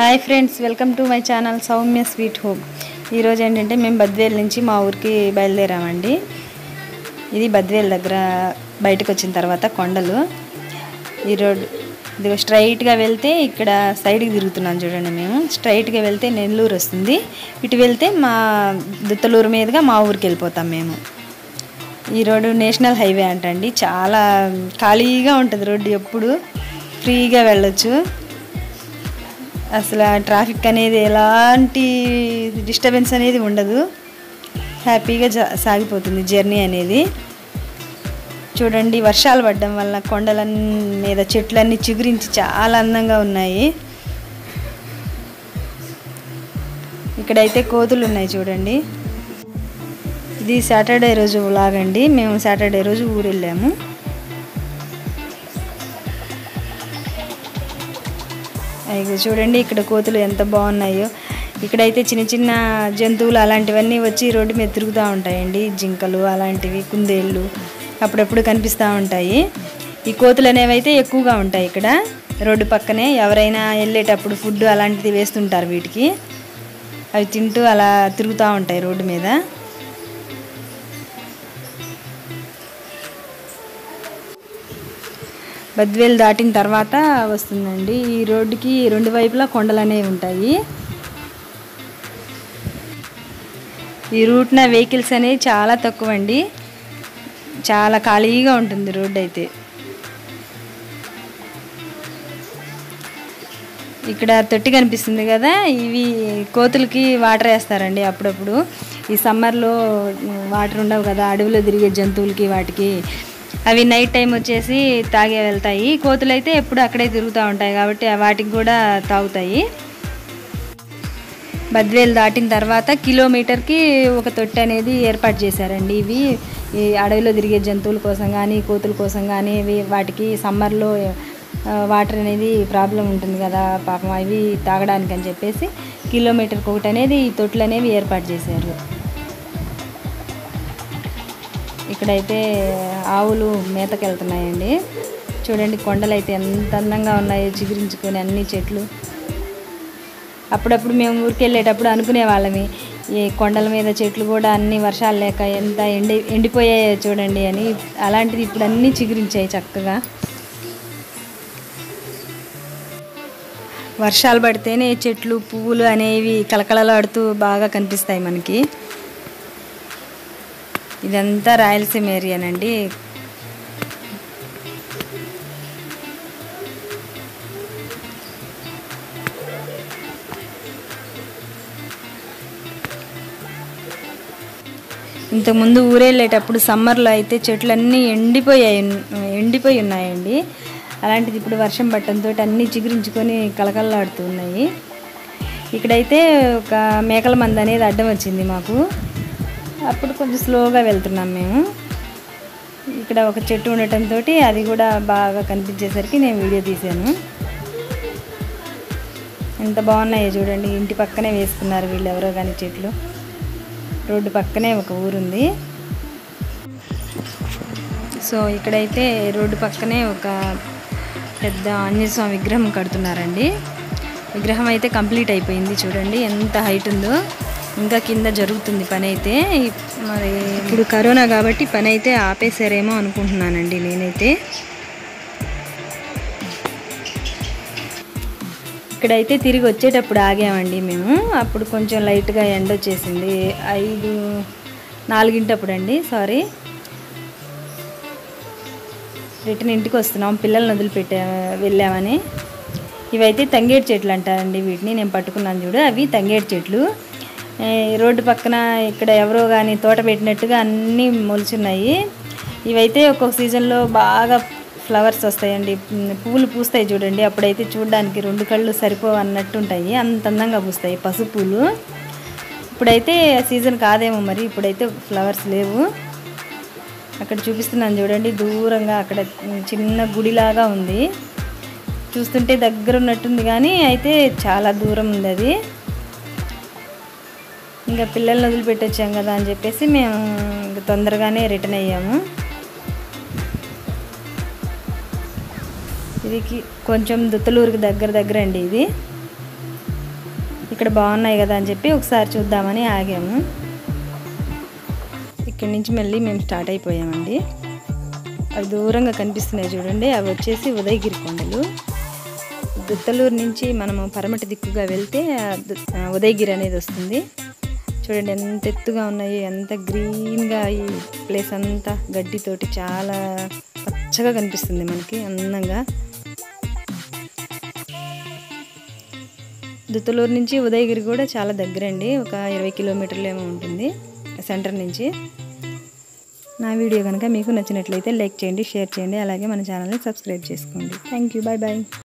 hi friends welcome to my channel Soumya sweet home ఈరోజు ఏంటంటే మేము బద్వేల్ నుంచి మా ఊరికి బయలుదేరామండి ఇది బద్వేల్ దగ్గర బయటకు వచ్చిన తర్వాత కొండలు ఈ రోడ్ ఇది స్ట్రైట్గా వెళ్తే ఇక్కడ సైడ్కి తిరుగుతున్నాం చూడండి మేము స్ట్రైట్గా వెళ్తే నెల్లూరు వస్తుంది ఇటు వెళ్తే మా దుత్తలూరు మీదుగా మా ఊరికి వెళ్ళిపోతాం మేము ఈ రోడ్డు నేషనల్ హైవే అంటండి చాలా ఖాళీగా ఉంటుంది రోడ్డు ఎప్పుడు ఫ్రీగా వెళ్ళొచ్చు అసలు ఆ ట్రాఫిక్ అనేది ఎలాంటి డిస్టర్బెన్స్ అనేది ఉండదు హ్యాపీగా జా సాగిపోతుంది జర్నీ అనేది చూడండి వర్షాలు పడడం వల్ల కొండల మీద చెట్లన్నీ చిగురించి చాలా అందంగా ఉన్నాయి ఇక్కడైతే కోతులు ఉన్నాయి చూడండి ఇది సాటర్డే రోజు లాగండి మేము సాటర్డే రోజు ఊరు వెళ్ళాము అయ్యో చూడండి ఇక్కడ కోతులు ఎంత బాగున్నాయో ఇక్కడైతే చిన్న చిన్న జంతువులు అలాంటివన్నీ వచ్చి రోడ్డు మీద తిరుగుతూ ఉంటాయండి జింకలు అలాంటివి కుందేళ్ళు అప్పుడప్పుడు కనిపిస్తూ ఉంటాయి ఈ కోతులు అనేవి అయితే ఎక్కువగా ఉంటాయి ఇక్కడ రోడ్డు పక్కనే ఎవరైనా వెళ్ళేటప్పుడు ఫుడ్ అలాంటిది వేస్తుంటారు వీటికి అవి తింటూ అలా తిరుగుతూ ఉంటాయి రోడ్డు మీద బద్వేలు దాటిన తర్వాత వస్తుందండి ఈ రోడ్డుకి రెండు వైపులా కొండలు అనేవి ఉంటాయి ఈ రూట్న వెహికల్స్ అనేవి చాలా తక్కువ అండి చాలా ఖాళీగా ఉంటుంది రోడ్డు అయితే ఇక్కడ తొట్టి కనిపిస్తుంది కదా ఇవి కోతులకి వాటర్ వేస్తారండి అప్పుడప్పుడు ఈ సమ్మర్లో వాటర్ ఉండవు కదా అడవిలో తిరిగే జంతువులకి వాటికి అవి నైట్ టైం వచ్చేసి తాగే వెళ్తాయి కోతులు అయితే ఎప్పుడు అక్కడే తిరుగుతూ ఉంటాయి కాబట్టి వాటికి కూడా తాగుతాయి బద్వేలు దాటిన తర్వాత కిలోమీటర్కి ఒక తొట్టి అనేది ఏర్పాటు చేశారండి ఇవి ఈ అడవిలో తిరిగే జంతువుల కోసం కానీ కోతుల కోసం కానీ ఇవి వాటికి సమ్మర్లో వాటర్ అనేది ప్రాబ్లం ఉంటుంది కదా పాపం అవి తాగడానికి అని చెప్పేసి కిలోమీటర్కి ఒకటి అనేది ఈ తొట్లు అనేవి ఏర్పాటు చేశారు ఇక్కడైతే ఆవులు మేతకి వెళ్తున్నాయండి చూడండి కొండలు అయితే ఎంత అందంగా ఉన్నాయో చిగురించుకొని అన్ని చెట్లు అప్పుడప్పుడు మేము ఊరికి వెళ్ళేటప్పుడు అనుకునే వాళ్ళమి ఈ కొండల మీద చెట్లు కూడా అన్ని వర్షాలు లేక ఎంత ఎండి ఎండిపోయాయో చూడండి అని అలాంటిది ఇప్పుడు అన్నీ చిగురించాయి చక్కగా వర్షాలు పడితేనే చెట్లు పువ్వులు అనేవి కలకలలాడుతూ బాగా కనిపిస్తాయి మనకి ఇదంతా రాయలసీమ ఏరియానండి ఇంతకుముందు ఊరెళ్ళేటప్పుడు సమ్మర్లో అయితే చెట్లన్నీ ఎండిపోయాయి ఎండిపోయి ఉన్నాయండి అలాంటిది ఇప్పుడు వర్షం పట్టడంతో అన్నీ చిగురించుకొని కలకలలాడుతూ ఉన్నాయి ఇక్కడైతే ఒక మేకల మంద అనేది అడ్డం వచ్చింది మాకు అప్పుడు కొంచెం స్లోగా వెళ్తున్నాం మేము ఇక్కడ ఒక చెట్టు ఉండటంతో అది కూడా బాగా కనిపించేసరికి నేను వీడియో తీశాను ఎంత బాగున్నాయో చూడండి ఇంటి పక్కనే వేసుకున్నారు వీళ్ళు ఎవరో కానీ చెట్లు రోడ్డు పక్కనే ఒక ఊరుంది సో ఇక్కడైతే రోడ్డు పక్కనే ఒక పెద్ద ఆంజనేయ స్వామి విగ్రహం కడుతున్నారండి విగ్రహం అయితే కంప్లీట్ అయిపోయింది చూడండి ఎంత హైట్ ఉందో ఇంకా కింద జరుగుతుంది పని అయితే మరి ఇప్పుడు కరోనా కాబట్టి పని అయితే ఆపేశారేమో అనుకుంటున్నానండి నేనైతే ఇక్కడైతే తిరిగి వచ్చేటప్పుడు ఆగామండి మేము అప్పుడు కొంచెం లైట్గా ఎండ వచ్చేసింది ఐదు నాలుగింటప్పుడు అండి సారీ రిటర్న్ ఇంటికి వస్తున్నాం పిల్లల్ని వదిలిపెట్టా వెళ్ళామని ఇవైతే తంగేడు చెట్లు అంటారండి వీటిని నేను పట్టుకున్నాను చూడు అవి తంగేడు చెట్లు రోడ్డు పక్కన ఇక్కడ ఎవరో కానీ తోట పెట్టినట్టుగా అన్నీ మొలుచున్నాయి ఇవైతే ఒక్కొక్క సీజన్లో బాగా ఫ్లవర్స్ వస్తాయండి పువ్వులు పూస్తాయి చూడండి అప్పుడైతే చూడడానికి రెండు కళ్ళు సరిపోవు అన్నట్టు ఉంటాయి అంత అందంగా పూస్తాయి పసుపు పూలు ఇప్పుడైతే సీజన్ కాదేమో మరి ఇప్పుడైతే ఫ్లవర్స్ లేవు అక్కడ చూపిస్తున్నాను చూడండి దూరంగా అక్కడ చిన్న గుడిలాగా ఉంది చూస్తుంటే దగ్గర ఉన్నట్టుంది కానీ అయితే చాలా దూరం ఉంది అది ఇంకా పిల్లల్ని వదిలిపెట్టొచ్చాం కదా అని చెప్పేసి మేము తొందరగానే రిటర్న్ అయ్యాము ఇది కి- కొంచెం దుత్తలూరుకి దగ్గర దగ్గర అండి ఇది ఇక్కడ బాగున్నాయి కదా అని చెప్పి ఒకసారి చూద్దామని ఆగాము ఇక్కడి నుంచి మళ్ళీ మేము స్టార్ట్ అయిపోయామండి అవి దూరంగా కనిపిస్తున్నాయి చూడండి అవి వచ్చేసి ఉదయగిరి కొండలు దుత్తలూరు నుంచి మనము పరమటి దిక్కుగా వెళ్తే ఆ దు- ఆ ఉదయగిరి అనేది వస్తుంది చూడండి ఎంత ఎత్తుగా ఉన్నాయి ఎంత గ్రీన్గా ఈ ప్లేస్ అంతా గడ్డితోటి చాలా పచ్చగా కనిపిస్తుంది మనకి అందంగా దుత్తలూరు నుంచి ఉదయగిరి కూడా చాలా దగ్గరండి ఒక ఇరవై కిలోమీటర్లు ఏమో ఉంటుంది సెంటర్ నుంచి నా వీడియో కనుక మీకు నచ్చినట్లయితే లైక్ చేయండి షేర్ చేయండి అలాగే మన ఛానల్ని సబ్స్క్రైబ్ చేసుకోండి థ్యాంక్ యూ బాయ్ బాయ్